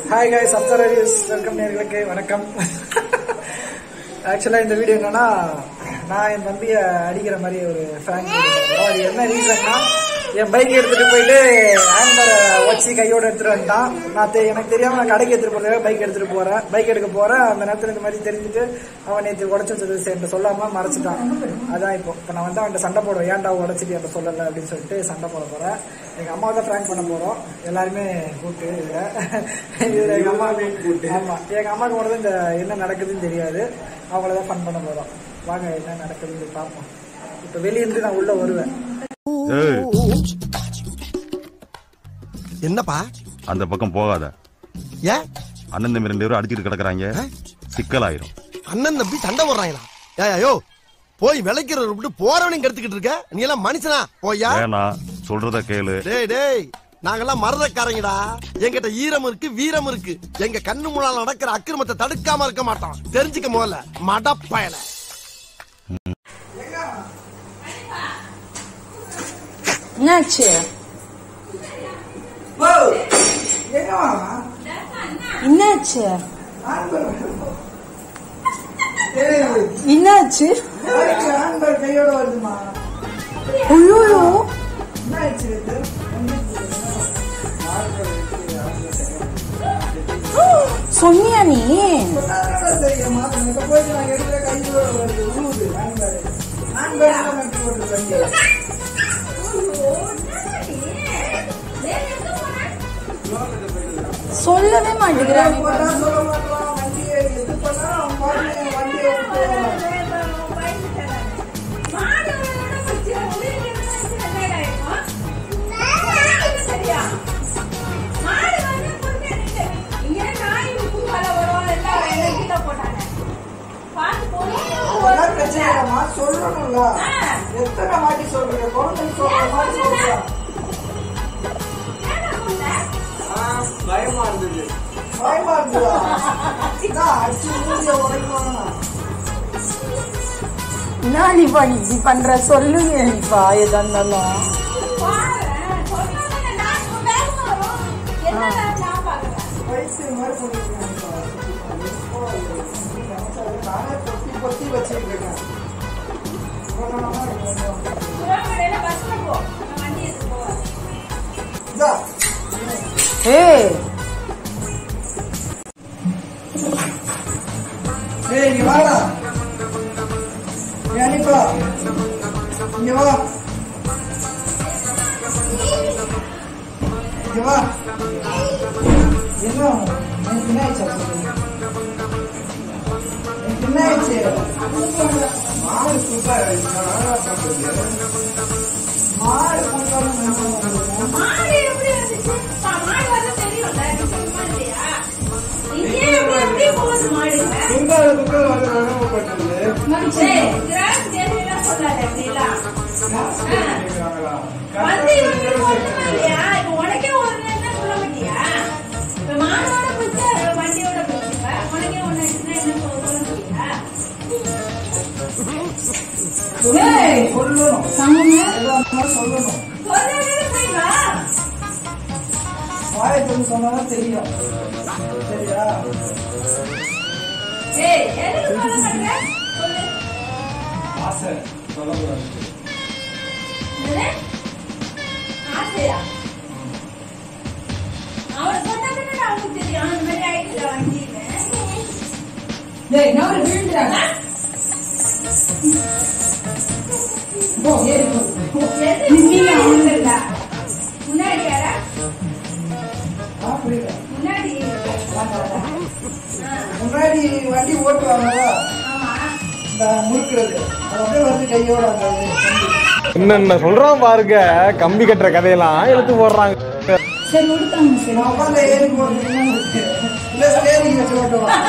Hi guys அப்சரஸ் welcome நேர்களுக்கு வணக்கம் ஆக்சுவலாக இந்த வீடியோ என்னன்னா நான் என் தம்பியை அடிக்கிற மாதிரி ஒரு ஃபேன் அது என்ன ரீசன்னா என் பைக் எடுத்துட்டு போயிட்டு ஹேண்ட்பரை வச்சு கையோட எடுத்துட்டு வந்துட்டான் நான் தெ- எனக்கு தெரியாம நான் கடைக்கு எடுத்துட்டு போறதுக்காக பைக் எடுத்துட்டு போறேன் பைக் எடுக்க போறேன் அந்த நேரத்துல இந்த மாதிரி தெரிஞ்சுட்டு அவன் நேற்று உடச்சு வச்சது சேர்ந்து சொல்லாம மறைச்சிட்டான் அதான் இப்போ இப்போ நான் வந்து அவன்கிட்ட சண்டை போடுவேன் ஏன்டா உடச்சிட்டு என்கிட்ட சொல்லல அப்படின்னு சொல்லிட்டு சண்டை போட போறேன் எங்க அம்மாவை தான் ப்ராங்க் பண்ண போறோம் எல்லாருமே கூட்டு இதுல இதுல எங்க அம்மா ஆமா எங்க அம்மாவுக்கு மட்டும் இந்த என்ன நடக்குதுன்னு தெரியாது அவங்கள தான் ஃபன் பண்ண போறோம் வாங்க என்ன நடக்குதுன்னு பார்ப்போம் இப்ப வெளிய இருந்து நான் உள்ள வருவேன் ஏய், என்னப்பா அந்த பக்கம் போகாத ஏன் அண்ணன் தம்பி ரெண்டு பேரும் அடிச்சிட்டு கிடக்குறாங்க சிக்கலாயிரும் அண்ணன் தம்பி சண்டை போடுறாங்களா ஏயோ போய் விளைக்கிறத விட்டு போறவனையும் கெடுத்துக்கிட்டு இருக்க நீ எல்லாம் மனுஷனா போயா வேணா சொல்றத கேளு டேய் டேய் நாங்கெல்லாம் மரதக்காரங்கடா எங்கிட்ட ஈரம் இருக்கு வீரம் இருக்கு எங்க கண்ணு முன்னால நடக்கிற அக்கிரமத்தை தடுக்காம இருக்க மாட்டோம் தெரிஞ்சுக்க முதல்ல மடப்பயல என்னாச்சு என்னாச்சு என்னாச்சு கையோட வருதுமா ஐயோ என்ன ஆயிடுச்சு இது? சொன்னியா நீ சொன்னாதான் தெரியுமா எனக்கு போயிட்டு நான் எடுக்கிற கையோட வருது உழுவுது ஹேண்ட்பேக் ஹேண்ட்பேக் தான் நட்டு போட்டுருக்கேன் சொல்லவே மாட்டேங்கிறான் போட்டா சொல்ல மாட்டான் வண்டியை இது பண்ணா அவன் பாட்டு வண்டியை விட்டு அதெல்லாம் பிரச்சனை இல்லைம்மா சொல்லணும்ல எத்தனை வாட்டி சொல்றீங்க குழந்தைங்க சொல்ற மாதிரி சொல்றேன் பயமா இருந்தது பயமா இருந்ததா இதான் அடிச்சு மூஞ்சிய உடைக்கணும் என்ன நீப்பா நீ இப்படி பண்ற சொல்லுங்க நீப்பா எதா இருந்தாலும் வயசு மாதிரி சொல்லிருக்கேன் நானே பொத்தி பொத்தி வச்சுட்டு இருக்கேன் சொல்லணுமா இதா ஏய் ஏய் இங்க வாடா ஏய் அனிப்பா இங்க வா இங்க வா என்ன எனக்கு என்ன ஆயிடுச்சு அது சொல்லு. எனக்கு என்ன ஆயிடுச்சு மாடு சூப்பர் மாடு கூட்டாலும் குங்கால குங்கால வந்து அனுபவப்பட்டது வந்து இவங்க ஒண்ணுமா இல்லையா? இப்ப உனக்கே ஒண்ணு என்ன சொல்ல மாட்டியா? இப்ப மானோட போச்சு, வண்டியோட போச்சு. இப்ப உனக்கே ஒண்ணு ஆச்சுன்னா என்ன சொல்ல சொல்ல மாட்டியா? ஏய், சொல்லணும் சமமே எதா இருந்தாலும் சொல்லணும் சொல்லாதது செய்வா? வாயை திறந்து சொன்னாதான் தெரியும் சரியா ஏய், எதுக்கு சொல்ல மாட்டேங்கிற? சொல்லு. ஆசை சொல்லக்கூடாது என்னது? ஆசையா? அவன் சொன்னதுன்னு அவனுக்கு தெரியும் அந்த மாதிரி ஆயிடுச்சு வண்டின்னு டேய் நான் விழுந்துறாங்க போ ஏறி போ எது அவனுக்கு முன்னாடி யாரா ஆ புரியல முன்னாடி முன்னாடி வண்டி ஓட்டுவாங்க ஆமா இந்த முறுக்குறது அது அப்படியே வந்து கையோட அந்த வண்டி. என்னென்ன சொல்றோம் பாருங்க கம்பி கட்டுற கதையெல்லாம் எடுத்து போடுறாங்க சரி விடுத்தாங்க சரி நான் உட்காந்து ஏறி போட்டுருக்கேன்னு இருக்கு. இல்ல ஸ்டேரிங் வச்சு ஓட்டுவான்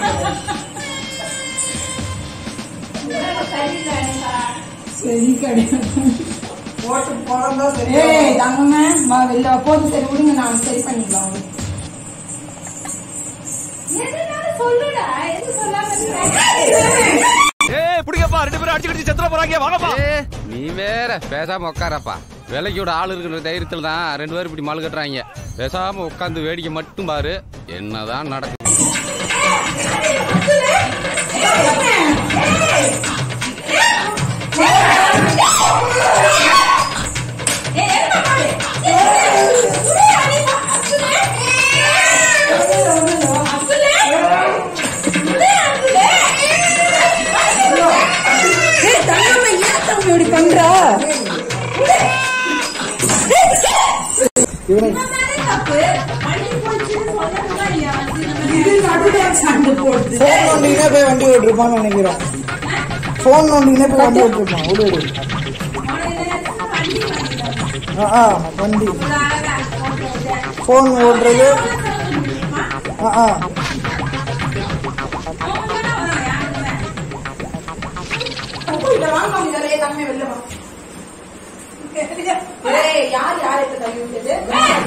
சரியில்லை சரி கிடையாது ஓட்டு படம் தான் சரியா ஏய் தங்கமே வா வெளில வா. போதும் சரி விடுங்க நான் சரி பண்ணிக்கலாம் விடு. எதுனாலும் சொல்லுடா எது சொல்லாம இருக்க? ஏய் புடிங்கப்பா ரெண்டு பேரும் அடிச்சு அடிச்சு செத்துற போறாங்க வாங்கப்பா நீ வேற பேசாம உட்காரப்பா விலைக்கு விட ஆள் இருக்கிற தைரியத்துல தான் ரெண்டு பேரும் இப்படி மால் கட்டுறாங்க பேசாம உட்காந்து வேடிக்கை மட்டும் பாரு என்னதான் நடக்குது இப்படி பண்றா இவனை சண்டை போடுது ஃபோன் நோண்டினே போய் வண்டி ஓட்டிருப்பான்னு நினைக்கிறோம் ஃபோன் நோண்டினே போய் வண்டி ஓட்டிருப்பான் விடு விடு ஆ ஆ வண்டி ஃபோன் ஓட்டுறது ஆ ஆ இத வாங்க இதெல்லாம் எல்லாமே வெளில வா ஏய் யார் யார் இப்ப தள்ளி விட்டது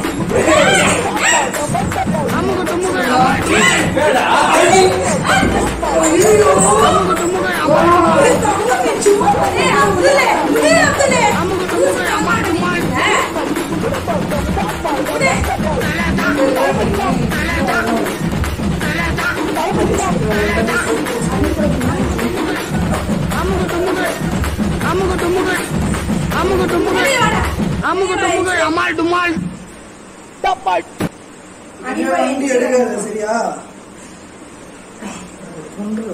இனிமே வண்டி எடுக்காது சரியா கொன்று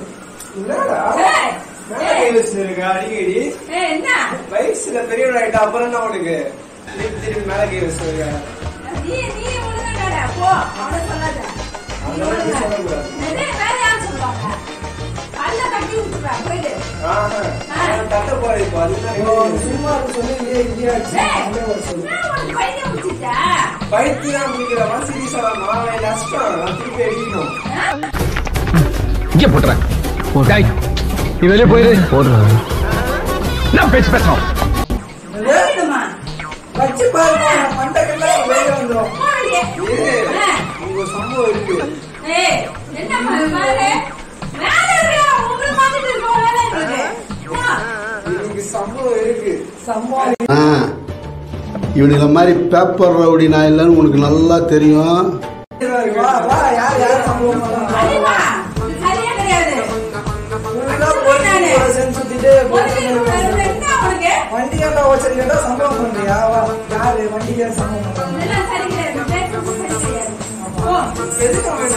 அடிக்கடி என்ன வயசுல பெரியவன் ஆயிட்டா அப்புறம் என்ன உனக்கு திருப்பி திருப்பி மேல கை வச்சுருக்க நீ நீ ஒழுங்கா நட, போ அவனை சொல்லாத நீ ஒழுங்கா நட. என்னது, வேற யார் சொல்லுவாங்க பல்ல கட்டி விட்டுருவேன் போயிடு தட்ட போற இப்போ அதுதான் இப்போ சும்மா இருக்க சொல்லி இல்லையே இல்லையா அப்படியே ஒரு சொல்லு நான் உனக்கு பைத்தியம் முடிச்சிட்டா பைத்தியம் முடிக்கிறவா சீரியஸா மாவை நஷ்டம் நான் திருப்பி அடிக்கணும் இங்கே போட்டுறேன் டேய், நீ வெளியே போயிரு போடுறேன் நான் பேச்சு பேசுறோம் வேணுமா வச்சு பாருங்க மண்டக்கெல்லாம் வெளியே வந்துடும் போடுங்க. ஆ. உங்க சம்பவம் இருக்கு ஏய், என்ன பாரு, பாரு. மேல இருக்கிற உங்களை பார்த்துட்டு இருக்கோம், வேலை இருக்குது. வா. இன்னைக்கு சம்பவம் இருக்கு சம்பவம் இவனுங்க மாதிரி பேப்பர் ரவுடி நான் இல்லைன்னு உனக்கு நல்லா தெரியும் வா வா யார் யார் சம்பவம் பண்ணலாம் அறிவா, இது சரியா கிடையாது. உனக்குதான் போலீஸ் கூட சேர்ந்து சுத்திட்டு உனக்கு இது வேற என்ன உனக்கு? வண்டியாண்டா வச்சிருக்க கேட்டா சம்பவம் பண்றியா வா யாரு வண்டிக்கு சம்பவம் பண்றாங்க இதெல்லாம் சரி கிடையாது. நீ பேசுறது சரி கிடையாது. போ. எதுக்கு அவன்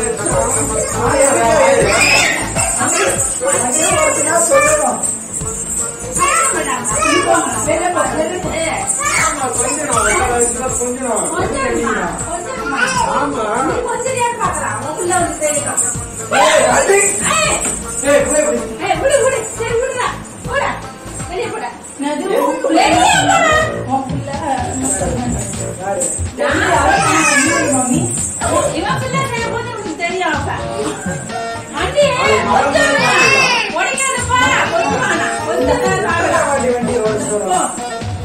வண்டியை ஓட்டினா சொல்லணும் வேண்டாம். நீ போங்க. வெளில போ, வெளில போ. கொஞ்சம் வயசுல கொஞ்சம் கொஞ்சமா, கொஞ்சமா. நீ கொஞ்சம் பார்க்கலாம் உன் புள்ள வந்து தெரியும் ஏய், அடி. ஏய், ஏய், புள்ளை இப்படி. ஏய், விடு, விடு. சரி, விடுடா. போடா. வெளியே போடா. என்னது வெளியே உன் புள்ள? போடா. உன் புள்ள? யாரு? யாரு மம்மி இவன் பிள்ளை செய்யும்போது உனக்கு தெரியும் அப்ப. வண்டி, கொஞ்சம் உடைக்காதப்பா. கொஞ்சமா, கொஞ்சம் தான் எத்தனை பார்க்கலாம். வாட்டி வண்டியை ஓட்டிட்டு போ. வரோம்?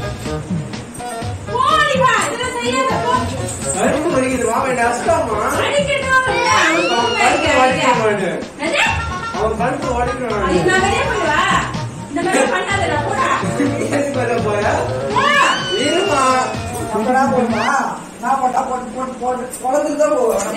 போடி வா, இதெல்லாம் செய்யாத, போ. கருப்பு வலிக்குது மாவை நஷ்டமா அடிக்கட்டும், இல்ல, அவன் அவனுக்கு கழுத்து வேலையா உடைக்க இருக்கு. மாட்டேன் என்னது? அவன் கழுத்து உடைக்கணும் அது நான் வெளியே போயிடுவா. இந்த மாதிரி பண்ணாதடா, போடா. எதுக்கு வர போற போ. இருமா நம்மடா போடுமா நான் போட்டா போட்டு போட்டு போட்டு குளத்துக்கு தான் போவேன்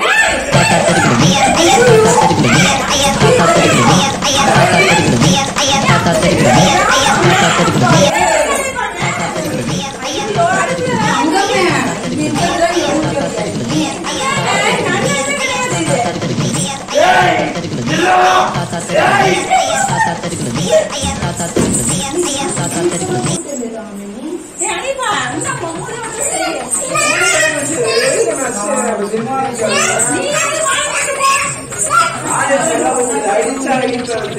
ஏய், அனிமா, இந்த பொம்பளை வந்து சரி. எதுக்கு நஷ்டம் சின்ன நீ அது வாங்கிட்டு போ. ஆயிரம் செலவு உங்களுக்கு அடிச்சா அடிக்கிறது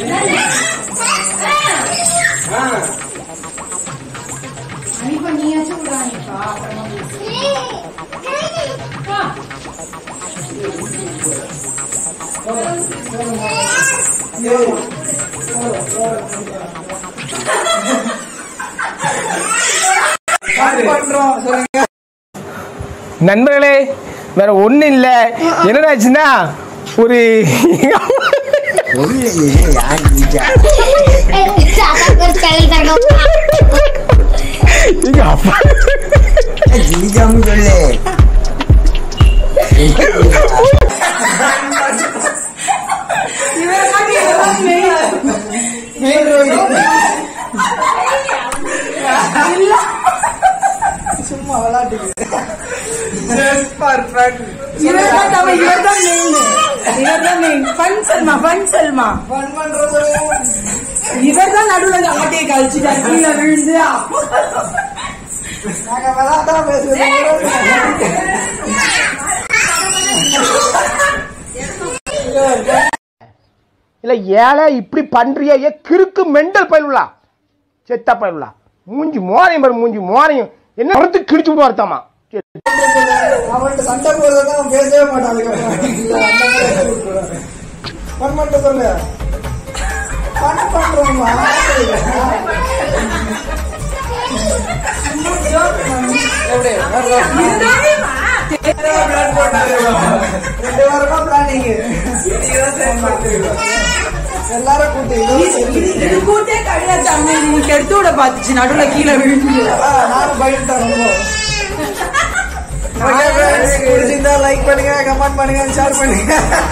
ஆ. ஆ அனிப்பா நீயாச்சும் விடாதீப்பா அப்புறமா போ. பண்றோம் சொல்லுங்க நண்பர்களே வேற ஒண்ணும் இல்ல என்னடாச்சுன்னா ஒரு எங்க அப்பா சும்மா விளாட்டுக்கு Just for fun. இவர்தான் தவ இவர்தான் மெயின் இவர்தான் main fun Salma fun Salma Fun பண்றது இவர்தான் நடுவுல இந்த ஆட்டையை கழிச்சுட்டாரு கீழே விழுந்து நாங்க விளாட்டா பேசுறோம் இல்ல ஏழை இப்படி பண்றியே ஏ கிறுக்கு மெண்டல் பயிலுலா செத்த பயிலுலா மூஞ்சி மோரையும் பாரு மூஞ்சி மோரையும் என்ன மரத்து கிழிச்சு விட்டு வருத்தாமா அவன்கிட்ட சண்டை போடுறதுதான் அவன் பேசவே மாட்டான் ஃபன் பண்ணிட்டு சொல்லு ஃபன் பண்றோம்மா எப்படி ரெண்டு வாரமா பிளானிங் எல்லாரும் கூட்டி இது கூட்டே கிடையாது அம்மா நீங்க கெடுத்து விட பாத்துச்சு நடுவுல கீழே விழுந்து நானும் பயந்துட்டேன் ரொம்ப ஓகே ஃப்ரெண்ட்ஸ் பிடிச்சிருந்தா லைக் பண்ணுங்க கமெண்ட் பண்ணுங்க ஷேர் பண்ணுங்க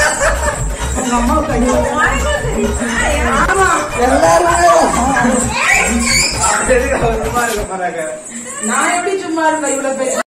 எல்லாருமே நான் எப்படி சும்மா இருப்பேன் இவ்வளவு பேர்